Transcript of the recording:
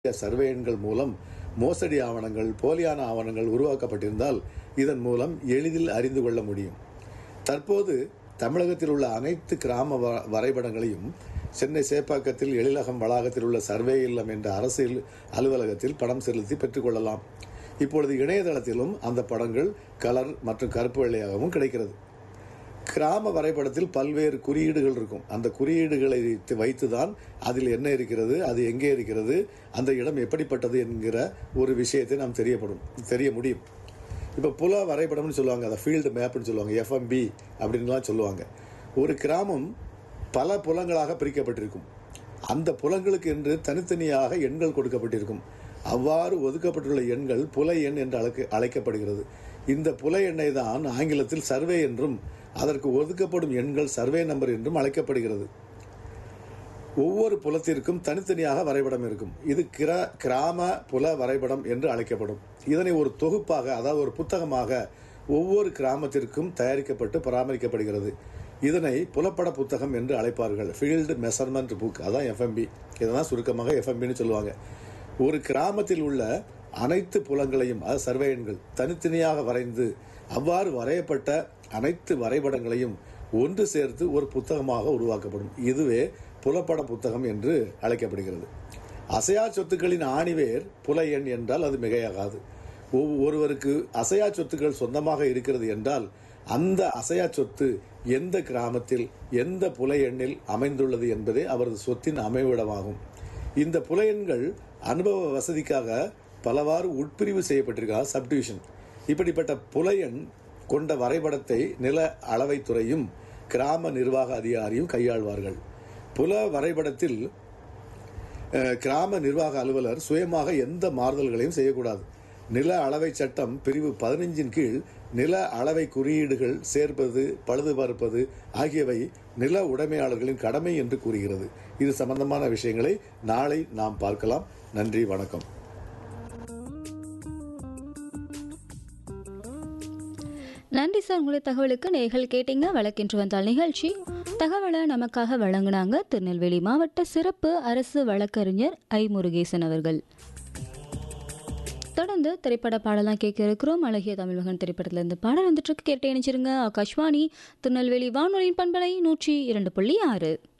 survey எண்கள் மூலம் மோசடி ஆவணங்கள் போலியான ஆவணங்கள் உருவாக்கப்பட்டிருந்தால் இதன் மூலம் எளிதில் அறிந்து கொள்ள முடியும் தற்போது தமிழகத்தில் உள்ள அனைத்து கிராம வ- வரைபடங்களையும் சென்னை சேப்பாக்கத்தில் எழிலகம் வளாகத்தில் உள்ள சர்வே இல்லம் என்ற அரசியல் அலுவலகத்தில் படம் செலுத்தி பெற்றுக்கொள்ளலாம் இப்பொழுது இணையதளத்திலும் அந்த படங்கள் கலர் மற்றும் கருப்பு வெள்ளையாகவும் கிடைக்கிறது கிராம வரைபடத்தில் பல்வேறு குறியீடுகள் இருக்கும் அந்த குறியீடுகளை வைத்து- வைத்துதான் அதில் என்ன இருக்கிறது அது எங்கே இருக்கிறது அந்த இடம் எப்படிப்பட்டது என்கிற ஒரு விஷயத்தை நாம் தெரியப்படும் தெரிய முடியும் இப்போ புல வரைபடம்னு சொல்லுவாங்க அதை ஃபீல்டு மேப்னு சொல்லுவாங்க எஃப்எம்பி அப்படின்லாம் சொல்லுவாங்க ஒரு கிராமம் பல புலங்களாக பிரிக்கப்பட்டிருக்கும் அந்த புலங்களுக்கு என்று தனித்தனியாக எண்கள் கொடுக்கப்பட்டிருக்கும் அவ்வாறு ஒதுக்கப்பட்டுள்ள எண்கள் புல எண் என்று அழைக்க அழைக்கப்படுகிறது இந்த புல எண்ணை தான் ஆங்கிலத்தில் சர்வே என்றும் அதற்கு ஒதுக்கப்படும் எண்கள் சர்வே நம்பர் என்றும் அழைக்கப்படுகிறது ஒவ்வொரு புலத்திற்கும் தனித்தனியாக வரைபடம் இருக்கும் இது கிர கிராம புல வரைபடம் என்று அழைக்கப்படும் இதனை ஒரு தொகுப்பாக அதாவது ஒரு புத்தகமாக ஒவ்வொரு கிராமத்திற்கும் தயாரிக்கப்பட்டு பராமரிக்கப்படுகிறது இதனை புலப்பட புத்தகம் என்று அழைப்பார்கள் ஃபீல்டு மெஷர்மெண்ட் புக் அதான் எஃப்எம்பி இதெல்லாம் சுருக்கமாக எஃப்எம்பின்னு சொல்லுவாங்க ஒரு கிராமத்தில் உள்ள அனைத்து புலங்களையும் அது சர்வே எண்கள் தனித்தனியாக வரைந்து அவ்வாறு வரையப்பட்ட அனைத்து வரைபடங்களையும் ஒன்று சேர்த்து ஒரு புத்தகமாக உருவாக்கப்படும் இதுவே புலப்பட புத்தகம் என்று அழைக்கப்படுகிறது அசையா சொத்துக்களின் ஆணிவேர் புல எண் என்றால் அது மிகையாகாது ஒவ்- ஒருவருக்கு அசையா சொத்துக்கள் சொந்தமாக இருக்கிறது என்றால் அந்த அசையா சொத்து எந்த கிராமத்தில் எந்த புல எண்ணில் அமைந்துள்ளது என்பதே அவரது சொத்தின் அமைவிடமாகும் இந்த புல எண்கள் அனுபவ வசதிக்காக பலவாறு உட்பிரிவு செய்யப்பட்டிருக்கா சப்டிவிஷன் இப்படிப்பட்ட புல எண் கொண்ட வரைபடத்தை நில அளவைத்துறையும் கிராம நிர்வாக அதிகாரியும் கையாள்வார்கள் புல வரைபடத்தில் அஹ், கிராம நிர்வாக அலுவலர் சுயமாக எந்த மாறுதல்களையும் செய்யக்கூடாது நில அளவை சட்டம் பிரிவு பதினைஞ்சின் கீழ் நில அளவை குறியீடுகள் சேர்ப்பது பழுதுபார்ப்பது ஆகியவை நில உடைமையாளர்களின் கடமை என்று கூறுகிறது இது சம்பந்தமான விஷயங்களை நாளை நாம் பார்க்கலாம் நன்றி வணக்கம் நன்றி சார் உங்களுடைய தகவலுக்கு நேர்கள் கேட்டீங்க வழக்கென்று வந்தால் நிகழ்ச்சி தகவலை நமக்காக வழங்கினாங்க திருநெல்வேலி மாவட்ட சிறப்பு அரசு வழக்கறிஞர் ஐ முருகேசன் அவர்கள் தொடர்ந்து திரைப்பட பாடலாம் கேட்க இருக்கிறோம் அழகிய தமிழ்மகன் திரைப்படத்திலிருந்து பாடல் வந்துட்டு இருக்கு கேட்டு இணைச்சிருங்க ஆகாஷ்வாணி திருநெல்வேலி வானொலியின் பண்பலை நூற்றி இரண்டு புள்ளி ஆறு